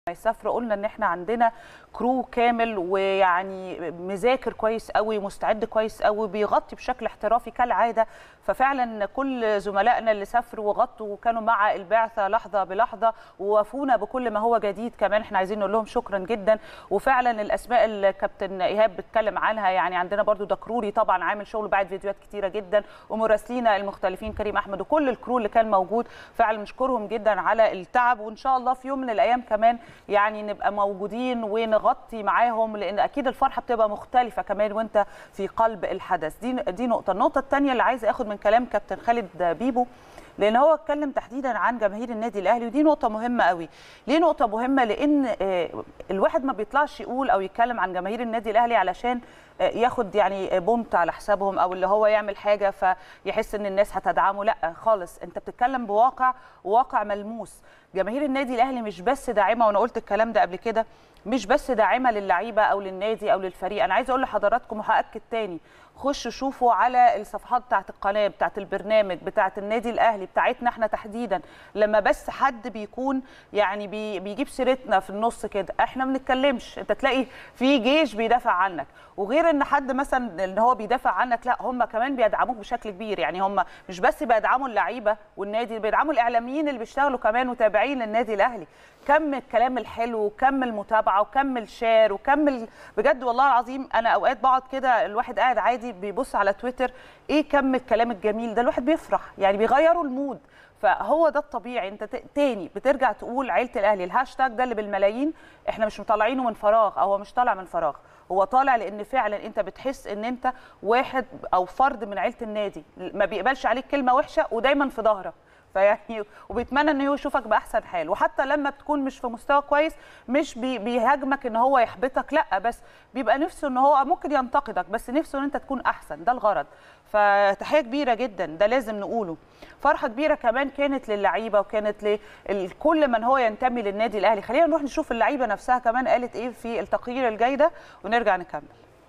يسافروا قلنا ان احنا عندنا كرو كامل ويعني مذاكر كويس قوي مستعد كويس قوي بيغطي بشكل احترافي كالعاده ففعلا كل زملائنا اللي سافروا وغطوا وكانوا مع البعثه لحظه بلحظه ووافونا بكل ما هو جديد كمان احنا عايزين نقول لهم شكرا جدا وفعلا الاسماء اللي كابتن ايهاب بتكلم عنها يعني عندنا برضو دكروري طبعا عامل شغل بعد فيديوهات كتيره جدا ومراسلينا المختلفين كريم احمد وكل الكرو اللي كان موجود فعلا نشكرهم جدا على التعب وان شاء الله في يوم من الايام كمان يعني نبقى موجودين ونغطي معاهم لان اكيد الفرحه بتبقى مختلفه كمان وانت في قلب الحدث دي دي نقطه النقطه الثانيه اللي عايزه اخد من كلام كابتن خالد بيبو لان هو اتكلم تحديدا عن جماهير النادي الاهلي ودي نقطه مهمه قوي ليه نقطه مهمه لان الواحد ما بيطلعش يقول او يتكلم عن جماهير النادي الاهلي علشان ياخد يعني بونت على حسابهم او اللي هو يعمل حاجه فيحس ان الناس هتدعمه لا خالص انت بتتكلم بواقع واقع ملموس جماهير النادي الاهلي مش بس داعمه وانا قلت الكلام ده قبل كده مش بس داعمه للعيبه او للنادي او للفريق انا عايزه اقول لحضراتكم وهاكد تاني خشوا شوفوا على الصفحات بتاعت القناه بتاعت البرنامج بتاعت النادي الاهلي بتاعتنا احنا تحديدا لما بس حد بيكون يعني بي بيجيب سيرتنا في النص كده احنا ما بنتكلمش انت تلاقي في جيش بيدافع عنك وغير ان حد مثلا ان هو بيدافع عنك لا هم كمان بيدعموك بشكل كبير يعني هم مش بس بيدعموا اللعيبه والنادي بيدعموا الاعلاميين اللي بيشتغلوا كمان متابعين للنادي الاهلي كم الكلام الحلو وكم المتابعه وكم الشير وكم بجد والله العظيم انا اوقات بقعد كده الواحد قاعد عادي بيبص على تويتر ايه كم الكلام الجميل ده الواحد بيفرح يعني بيغيروا المود فهو ده الطبيعي انت تاني بترجع تقول عيله الاهلي الهاشتاج ده اللي بالملايين احنا مش مطلعينه من فراغ او هو مش طالع من فراغ هو طالع لان فعلا انت بتحس ان انت واحد او فرد من عيله النادي ما بيقبلش عليك كلمه وحشه ودايما في ظهرك فيعني وبيتمنى ان هو يشوفك باحسن حال وحتى لما بتكون مش في مستوى كويس مش بي بيهاجمك ان هو يحبطك لا بس بيبقى نفسه ان هو ممكن ينتقدك بس نفسه ان انت تكون احسن ده الغرض فتحيه كبيره جدا ده لازم نقوله فرحه كبيره كمان كانت للعيبه وكانت لكل من هو ينتمي للنادي الاهلي خلينا نروح نشوف اللعيبه نفسها كمان قالت ايه في التقرير الجاي ده ونرجع نكمل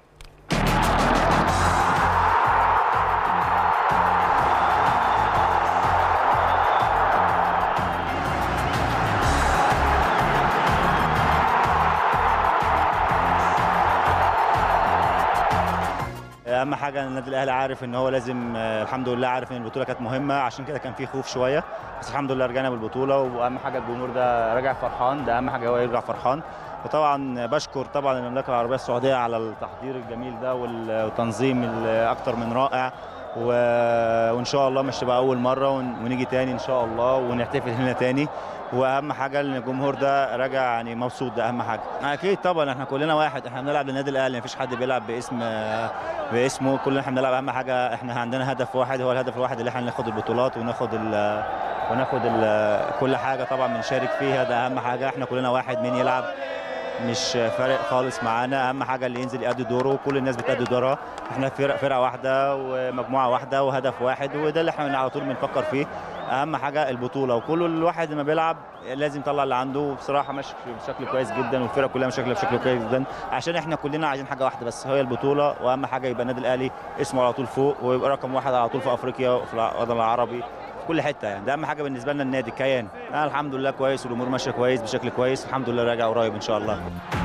اهم حاجه النادي الاهلي عارف ان هو لازم الحمد لله عارف ان البطوله كانت مهمه عشان كده كان في خوف شويه بس الحمد لله رجعنا بالبطوله واهم حاجه الجمهور ده راجع فرحان ده اهم حاجه هو يرجع فرحان وطبعا بشكر طبعا المملكه العربيه السعوديه على التحضير الجميل ده والتنظيم الاكثر من رائع وان شاء الله مش تبقى اول مره ونيجي تاني ان شاء الله ونحتفل هنا تاني واهم حاجه ان الجمهور ده راجع يعني مبسوط ده اهم حاجه اكيد طبعا احنا كلنا واحد احنا بنلعب للنادي الاهلي مفيش حد بيلعب باسم باسمه كلنا احنا بنلعب اهم حاجه احنا عندنا هدف واحد هو الهدف الواحد اللي احنا ناخد البطولات وناخد ال وناخد ال كل حاجه طبعا بنشارك فيها ده اهم حاجه احنا كلنا واحد مين يلعب مش فارق خالص معانا اهم حاجه اللي ينزل يأدي دوره وكل الناس بتأدي دورها احنا فرق فرقه واحده ومجموعه واحده وهدف واحد وده اللي احنا على طول بنفكر فيه اهم حاجه البطوله وكل الواحد لما بيلعب لازم يطلع اللي عنده بصراحه ماشي بشكل كويس جدا والفرقه كلها ماشيه بشكل كويس جدا عشان احنا كلنا عايزين حاجه واحده بس هي البطوله واهم حاجه يبقى النادي الاهلي اسمه على طول فوق ويبقى رقم واحد على طول في افريقيا وفي الوطن العربي في كل حته يعني ده اهم حاجه بالنسبه لنا النادي الكيان انا الحمد لله كويس والامور ماشيه كويس بشكل كويس الحمد لله راجع قريب ان شاء الله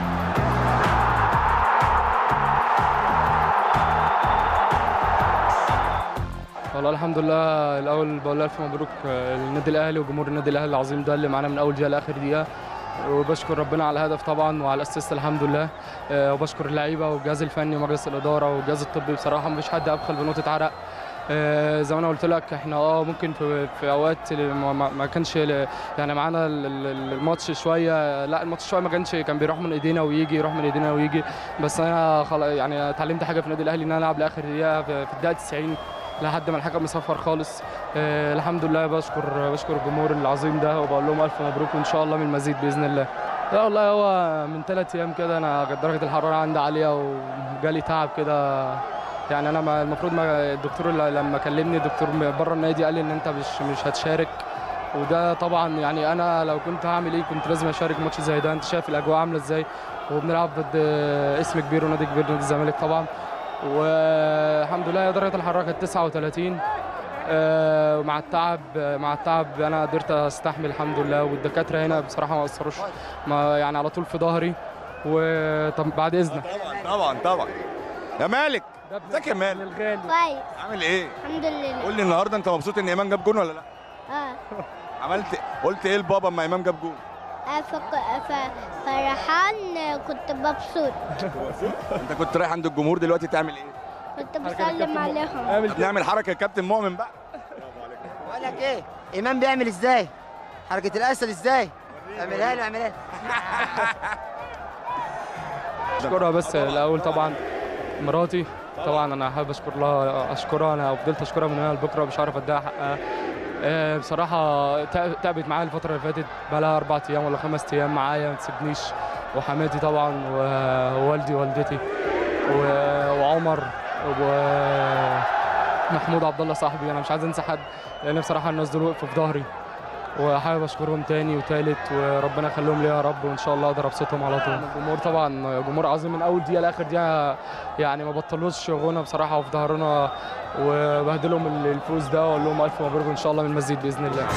والله الحمد لله الاول بقول الف مبروك للنادي الاهلي وجمهور النادي الاهلي العظيم ده اللي معانا من اول دقيقه لاخر دقيقه وبشكر ربنا على الهدف طبعا وعلى الاسيست الحمد لله وبشكر اللعيبه والجهاز الفني ومجلس الاداره والجهاز الطبي بصراحه مفيش حد ابخل بنقطه عرق زي ما انا قلت لك احنا اه ممكن في, في اوقات ما كانش يعني معانا الماتش شويه لا الماتش شويه ما كانش كان بيروح من ايدينا ويجي يروح من ايدينا ويجي بس انا خلاص يعني اتعلمت حاجه في النادي الاهلي ان انا العب لاخر دقيقه في الدقيقه 90 لحد ما الحكم يصفر خالص آه الحمد لله بشكر بشكر الجمهور العظيم ده وبقول لهم الف مبروك وان شاء الله من المزيد باذن الله لا والله هو من ثلاث ايام كده انا درجه الحراره عندي عاليه وجالي تعب كده يعني انا ما المفروض ما الدكتور لما كلمني الدكتور بره النادي قال لي ان انت مش مش هتشارك وده طبعا يعني انا لو كنت هعمل ايه كنت لازم اشارك ماتش زي ده انت شايف الاجواء عامله ازاي وبنلعب ضد اسم كبير ونادي كبير نادي الزمالك طبعا والحمد لله درجه الحراره كانت 39 آه، مع التعب مع التعب انا قدرت استحمل الحمد لله والدكاتره هنا بصراحه ما قصروش ما يعني على طول في ظهري وطب بعد اذنك طبعا طبعا طبعا يا مالك ازيك يا مالك الغالي كويس عامل ايه الحمد لله قول لي النهارده انت مبسوط ان ايمان جاب جون ولا لا اه عملت قلت ايه لبابا اما ايمان جاب جون آه، فك- ف- فرحان آه، كنت مبسوط انت كنت رايح عند الجمهور دلوقتي تعمل ايه كنت بسلم عليهم طب نعمل حركه الكابتن مؤمن بقى بقول لك ايه ايمان بيعمل ازاي حركه الاسد ازاي اعملها له اعملها له اشكرها بس الاول طبعا مراتي طبعا انا حابب اشكر لها اشكرها انا فضلت اشكرها من هنا لبكره مش عارف اديها حقها آه، بصراحه تع- تعبت معايا الفتره اللي فاتت بقى لها اربع ايام ولا خمس ايام معايا ما تسيبنيش وحماتي طبعا ووالدي ووالدتي و- وعمر ومحمود عبد الله صاحبي انا مش عايز انسى حد لان بصراحه الناس دول وقفوا في ظهري وحابب اشكرهم تاني وتالت وربنا يخليهم ليا يا رب وان شاء الله اقدر ابسطهم على طول الجمهور طبعا جمهور عظيم من اول دقيقه لاخر دقيقه يعني ما بطلوش غنى بصراحه وفي ظهرنا وبهدلهم الفوز ده واقول لهم الف مبروك ان شاء الله من المزيد باذن الله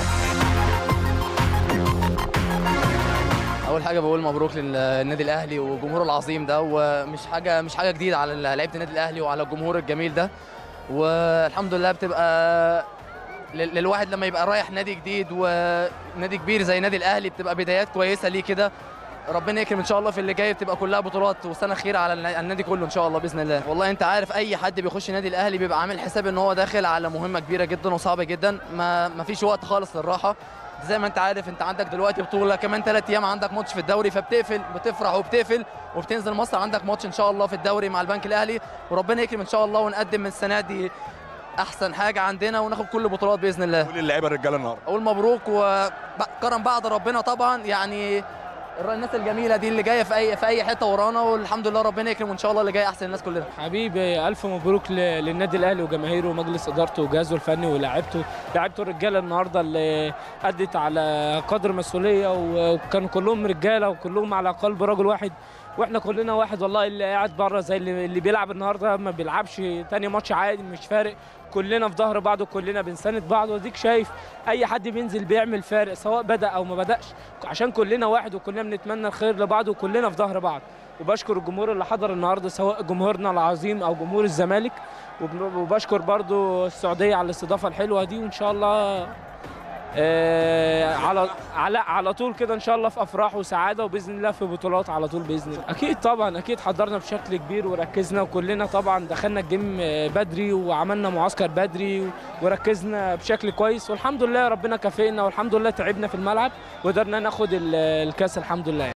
اول حاجه بقول مبروك للنادي الاهلي وجمهوره العظيم ده ومش حاجه مش حاجه جديده على لعيبه النادي الاهلي وعلى الجمهور الجميل ده والحمد لله بتبقى لل- للواحد لما يبقى رايح نادي جديد ونادي كبير زي نادي الاهلي بتبقى بدايات كويسه ليه كده ربنا يكرم ان شاء الله في اللي جاي بتبقى كلها بطولات وسنه خير على النا- على النادي كله ان شاء الله باذن الله والله انت عارف اي حد بيخش النادي الاهلي بيبقى عامل حساب ان هو داخل على مهمه كبيره جدا وصعبه جدا ما ما فيش وقت خالص للراحه زي ما انت عارف انت عندك دلوقتي بطوله كمان ثلاث ايام عندك ماتش في الدوري فبتقفل بتفرح وبتقفل وبتنزل مصر عندك ماتش ان شاء الله في الدوري مع البنك الاهلي وربنا يكرم ان شاء الله ونقدم من السنه دي احسن حاجه عندنا وناخد كل البطولات باذن الله قول للعيبه الرجاله النهارده اقول مبروك وكرم بعد ربنا طبعا يعني الناس الجميله دي اللي جايه في اي في اي حته ورانا والحمد لله ربنا يكرم وان شاء الله اللي جاي احسن الناس كلنا حبيبي الف مبروك ل- للنادي الاهلي وجماهيره ومجلس ادارته وجهازه الفني ولاعيبته لعيبته الرجاله النهارده اللي ادت على قدر مسؤوليه و- وكانوا كلهم رجاله وكلهم على قلب رجل واحد واحنا كلنا واحد والله اللي قاعد بره زي اللي, اللي بيلعب النهارده ما بيلعبش تاني ماتش عادي مش فارق كلنا في ظهر بعض وكلنا بنساند بعض وديك شايف اي حد بينزل بيعمل فارق سواء بدا او ما بداش عشان كلنا واحد وكلنا بنتمنى الخير لبعض وكلنا في ظهر بعض وبشكر الجمهور اللي حضر النهارده سواء جمهورنا العظيم او جمهور الزمالك وب- وبشكر برضو السعوديه على الاستضافه الحلوه دي وان شاء الله آه على على على طول كده ان شاء الله في افراح وسعاده وباذن الله في بطولات على طول باذن الله اكيد طبعا اكيد حضرنا بشكل كبير وركزنا وكلنا طبعا دخلنا الجيم آه، بدري وعملنا معسكر بدري وركزنا بشكل كويس والحمد لله ربنا كافئنا والحمد لله تعبنا في الملعب وقدرنا ناخد ال- الكاس الحمد لله